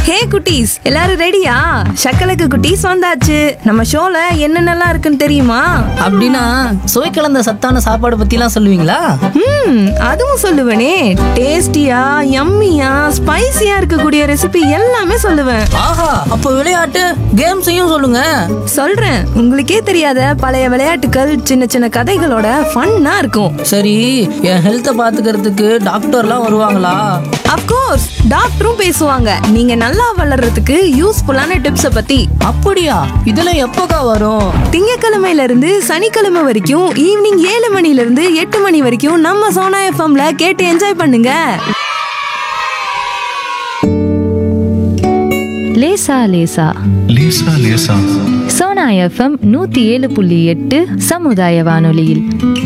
ஹே குட்டீஸ் எல்லாரும் ரெடியா சக்கலக்கு குட்டீஸ் வந்தாச்சு நம்ம ஷோல என்னென்னலாம் இருக்குன்னு தெரியுமா அப்படின்னா சுவை கலந்த சத்தான சாப்பாடு பத்திலாம் சொல்லுவீங்களா ம் அதுவும் சொல்லுவேனே டேஸ்டியா யம்மியா ஸ்பைசியா இருக்கக்கூடிய ரெசிபி எல்லாமே சொல்லுவேன் ஆஹா அப்போ விளையாட்டு கேம்ஸையும் சொல்லுங்க சொல்றேன் உங்களுக்கே தெரியாத பழைய விளையாட்டுகள் சின்ன சின்ன கதைகளோட ஃபன்னா இருக்கும் சரி என் ஹெல்த்தை பாத்துக்கிறதுக்கு டாக்டர்லாம் வருவாங்களா அப்கோர்ஸ் டாக்டரும் பேசுவாங்க நீங்க நல்லா வளர்றதுக்கு யூஸ்ஃபுல்லான டிப்ஸை பத்தி அப்படியா இதெல்லாம் எப்போக்கா வரும் திங்கக்கிழமையில இருந்து சனிக்கிழமை வரைக்கும் ஈவினிங் ஏழு மணில இருந்து எட்டு மணி வரைக்கும் நம்ம சோனா எஃப்எம்ல கேட்டு என்ஜாய் பண்ணுங்க லேசா லேசா லேசா லேசா சோனா எஃப்எம் நூத்தி ஏழு புள்ளி எட்டு சமுதாய வானொலியில்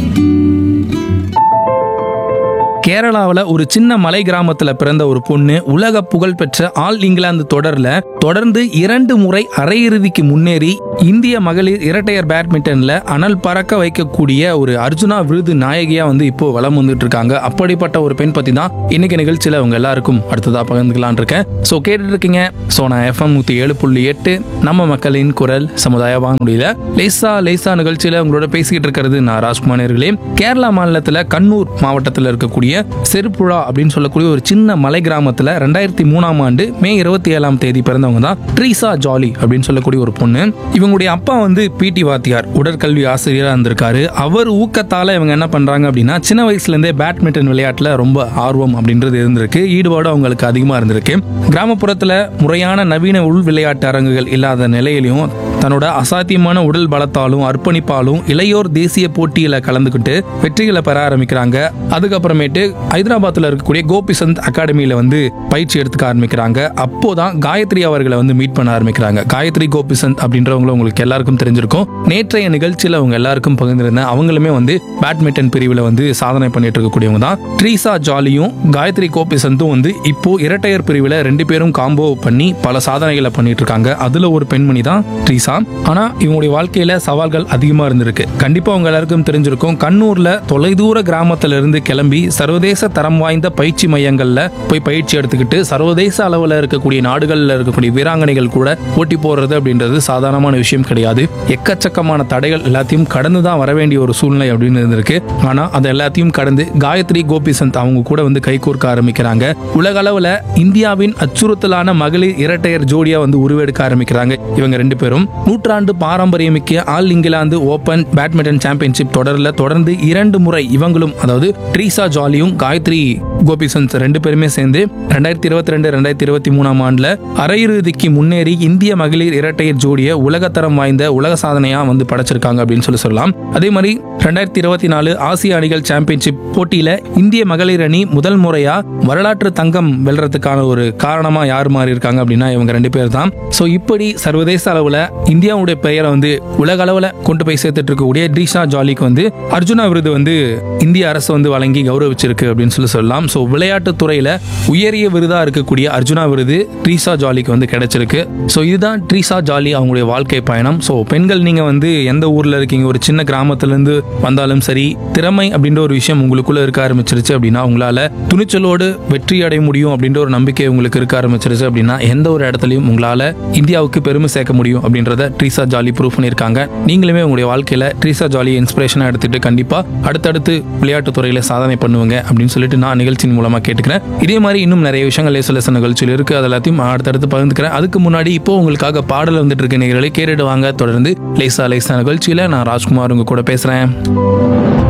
கேரளாவில் ஒரு சின்ன மலை கிராமத்தில் பிறந்த ஒரு பொண்ணு உலக புகழ்பெற்ற ஆல் இங்கிலாந்து தொடரில் தொடர்ந்து இரண்டு முறை அரையிறுதிக்கு முன்னேறி இந்திய மகளிர் இரட்டையர் பேட்மிண்டனில் அனல் பறக்க வைக்கக்கூடிய ஒரு அர்ஜுனா விருது நாயகியா வந்து இப்போ வலம் வந்துட்டு இருக்காங்க அப்படிப்பட்ட ஒரு பெண் பத்தி தான் இன்னைக்கு நிகழ்ச்சியில் அவங்க எல்லாருக்கும் அடுத்ததாக பகிர்ந்துக்கலான் இருக்கேன் ஸோ கேட்டுட்டு இருக்கீங்க ஸோ நான் எஃப்எம் நூற்றி ஏழு புள்ளி எட்டு நம்ம மக்களின் குரல் சமுதாய வானொலியில் லேசா லேசா நிகழ்ச்சியில் உங்களோட பேசிக்கிட்டு இருக்கிறது நான் ராஜ்குமார் நேர்களே கேரளா மாநிலத்தில் கண்ணூர் மாவட்டத்தில் இருக்கக்கூடிய செருப்புழா அப்படின்னு சொல்லக்கூடிய ஒரு சின்ன மலை கிராமத்தில் ரெண்டாயிரத்தி மூணாம் ஆண்டு மே இருபத்தி ஏழாம் தேதி பிறந்தவங்க தான் ட்ரீசா ஜாலி அப்படின்னு சொல்லக்கூடிய ஒரு பொண்ணு இவங்களுடைய அப்பா வந்து பிடி வாத்தியார் உடற்கல்வி ஆசிரியராக இருந்திருக்காரு அவர் ஊக்கத்தால இவங்க என்ன பண்றாங்க அப்படின்னா சின்ன வயசுல இருந்தே பேட்மிண்டன் விளையாட்டுல ரொம்ப ஆர்வம் அப்படின்றது இருந்திருக்கு ஈடுபாடு அவங்களுக்கு அதிகமா இருந்திருக்கு கிராமப்புறத்துல முறையான நவீன உள் விளையாட்டு அரங்குகள் இல்லாத நிலையிலையும் தன்னோட அசாத்தியமான உடல் பலத்தாலும் அர்ப்பணிப்பாலும் இளையோர் தேசிய போட்டியில கலந்துக்கிட்டு வெற்றிகளை பெற ஆரம்பிக்கிறாங்க அதுக்கப்புறமேட்டு ஹைதராபாத்ல இருக்கக்கூடிய கோபிசந்த் அகாடமியில வந்து பயிற்சி எடுத்துக்க ஆரம்பிக்கிறாங்க அப்போதான் காயத்ரி அவர்களை வந்து மீட் பண்ண ஆரம்பிக்கிறாங்க காயத்ரி கோபிசந்த் அப்படின்றவங்க உங்களுக்கு எல்லாருக்கும் தெரிஞ்சிருக்கும் நேற்றைய நிகழ்ச்சியில அவங்க எல்லாருக்கும் பகிர்ந்திருந்தேன் அவங்களுமே வந்து பேட்மிண்டன் பிரிவில் வந்து சாதனை பண்ணிட்டு இருக்கக்கூடியவங்க தான் ட்ரீசா ஜாலியும் காயத்ரி கோபிசந்தும் வந்து இப்போ இரட்டையர் பிரிவில் ரெண்டு பேரும் காம்போ பண்ணி பல சாதனைகளை பண்ணிட்டு இருக்காங்க அதுல ஒரு பெண்மணி தான் ட்ரீசா ஆனா இவங்களுடைய வாழ்க்கையில சவால்கள் அதிகமா இருந்திருக்கு கண்டிப்பா உங்க எல்லாருக்கும் தெரிஞ்சிருக்கும் கண்ணூர்ல தொலைதூர கிராமத்துல இருந்து கிளம்பி சர்வதேச தரம் வாய்ந்த பயிற்சி மையங்கள்ல போய் பயிற்சி எடுத்துக்கிட்டு சர்வதேச அளவுல இருக்கக்கூடிய நாடுகள்ல இருக்கக்கூடிய வீராங்கனைகள் கூட போட்டி போடுறது அப்படின்றது சாதாரணமான விஷயம் கிடையாது எக்கச்சக்கமான தடைகள் எல்லாத்தையும் கடந்து தான் வர வேண்டிய ஒரு சூழ்நிலை அப்படின்னு இருந்திருக்கு ஆனா அது எல்லாத்தையும் கடந்து காயத்ரி கோபிசந்த் அவங்க கூட வந்து கைகோர்க்க ஆரம்பிக்கிறாங்க உலக அளவுல இந்தியாவின் அச்சுறுத்தலான மகளிர் இரட்டையர் ஜோடியா வந்து உருவெடுக்க ஆரம்பிக்கிறாங்க இவங்க ரெண்டு பேரும் நூற்றாண்டு பாரம்பரியமிக்க All England open badminton championship தொடர்ல தொடர்ந்து இரண்டு முறை இவங்களும் அதாவது ட்ரீசா ஜாலியும் காயத்ரி கோபிசந்த் ரெண்டு பேருமே சேர்ந்து ரெண்டாயிரத்தி இருபத்தி ரெண்டு ரெண்டாயிரத்தி இருபத்தி மூணாம் ஆண்டுல அரையிறுதிக்கு முன்னேறி இந்திய மகளிர் இரட்டையர் ஜோடியை உலகத்தரம் வாய்ந்த உலக சாதனையா வந்து படைச்சிருக்காங்க அப்படின்னு சொல்லி சொல்லலாம் அதே மாதிரி ரெண்டாயிரத்தி இருபத்தி நாலு ஆசிய அணிகள் சாம்பியன்ஷிப் போட்டியில இந்திய மகளிர் அணி முதல் முறையா வரலாற்று தங்கம் வெல்றதுக்கான ஒரு காரணமா யார் மாறி இருக்காங்க அப்படின்னா இவங்க ரெண்டு பேர் தான் ஸோ இப்படி சர்வதேச அளவுல இந்தியாவுடைய பெயரை வந்து உலக அளவுல கொண்டு போய் சேர்த்துட்டு இருக்கக்கூடிய ட்ரீஷா ஜாலிக்கு வந்து அர்ஜுனா விருது வந்து இந்திய அரசு வந்து வழங்கி கௌரவிச்சிருக்கு அப்படின்னு சொல்லி சொல்லலாம் ஸோ விளையாட்டுத் துறையில உயரிய விருதா இருக்கக்கூடிய அர்ஜுனா விருது ட்ரீசா ஜாலிக்கு வந்து கிடைச்சிருக்கு ஸோ இதுதான் ட்ரீசா ஜாலி அவங்களுடைய வாழ்க்கை பயணம் ஸோ பெண்கள் நீங்க வந்து எந்த ஊர்ல இருக்கீங்க ஒரு சின்ன கிராமத்துல இருந்து வந்தாலும் சரி திறமை அப்படின்ற ஒரு விஷயம் உங்களுக்குள்ள இருக்க ஆரம்பிச்சிருச்சு அப்படின்னா உங்களால துணிச்சலோடு வெற்றி அடைய முடியும் அப்படின்ற ஒரு நம்பிக்கை உங்களுக்கு இருக்க ஆரம்பிச்சிருச்சு அப்படின்னா எந்த ஒரு இடத்துலையும் உங்களால இந்தியாவுக்கு பெருமை சேர்க்க முடியும் அப்படின்றத ட்ரீசா ஜாலி ப்ரூவ் பண்ணியிருக்காங்க நீங்களுமே உங்களுடைய வாழ்க்கையில ட்ரீசா ஜாலி இன்ஸ்பிரேஷனா எடுத்துட்டு கண்டிப்பா அடுத்தடுத்து விளையாட்டுத் துறையில சாதனை பண்ணுவீங்க அப்படின்னு சொல்லிட்டு நான் நிகழ்ச்சியின் மூலமா கேட்டுக்கிறேன் இதே மாதிரி இன்னும் நிறைய விஷயங்கள் லேச லேச நிகழ்ச்சியில் இருக்கு அது எல்லாத்தையும் அடுத்தடுத்து பகிர்ந்துக்கிறேன் அதுக்கு முன்னாடி இப்போ உங்களுக்காக பாடல் வந்துட்டு இருக்க நிகழ்ச்சிகளை கேட்டுட்டு வாங்க தொடர்ந்து லேசா லேசா நிகழ்ச்சியில நான் ராஜ்குமார் உங்க கூட பேசுறேன்